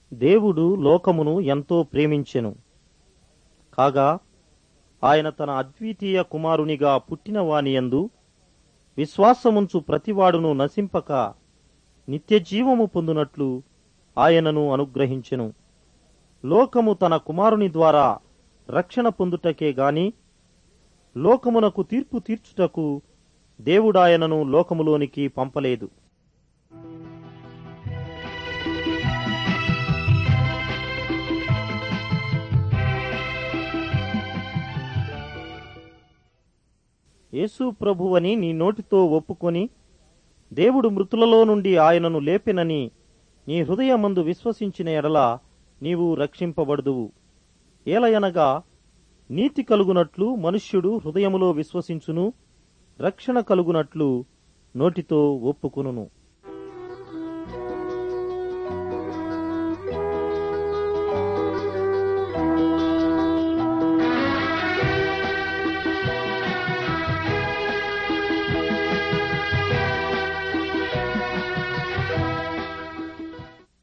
దేవుడు లోకమును ఎంతో ప్రేమించెను కాగా ఆయన తన అద్వితీయ కుమారునిగా పుట్టిన వానియందు విశ్వాసముంచు ప్రతివాడును నశింపక నిత్యజీవము పొందునట్లు ఆయనను అనుగ్రహించెను లోకము తన కుమారుని ద్వారా రక్షణ పొందుటకే గాని లోకమునకు తీర్పు తీర్చుటకు దేవుడాయనను లోకములోనికి పంపలేదు యేసు ప్రభువని నీ నోటితో ఒప్పుకొని దేవుడు మృతులలో నుండి ఆయనను లేపెనని నీ హృదయమందు విశ్వసించిన ఎడల నీవు రక్షింపబడుదువు ఏలయనగా నీతి కలుగునట్లు మనుష్యుడు హృదయములో విశ్వసించును రక్షణ కలుగునట్లు నోటితో ఒప్పుకొనును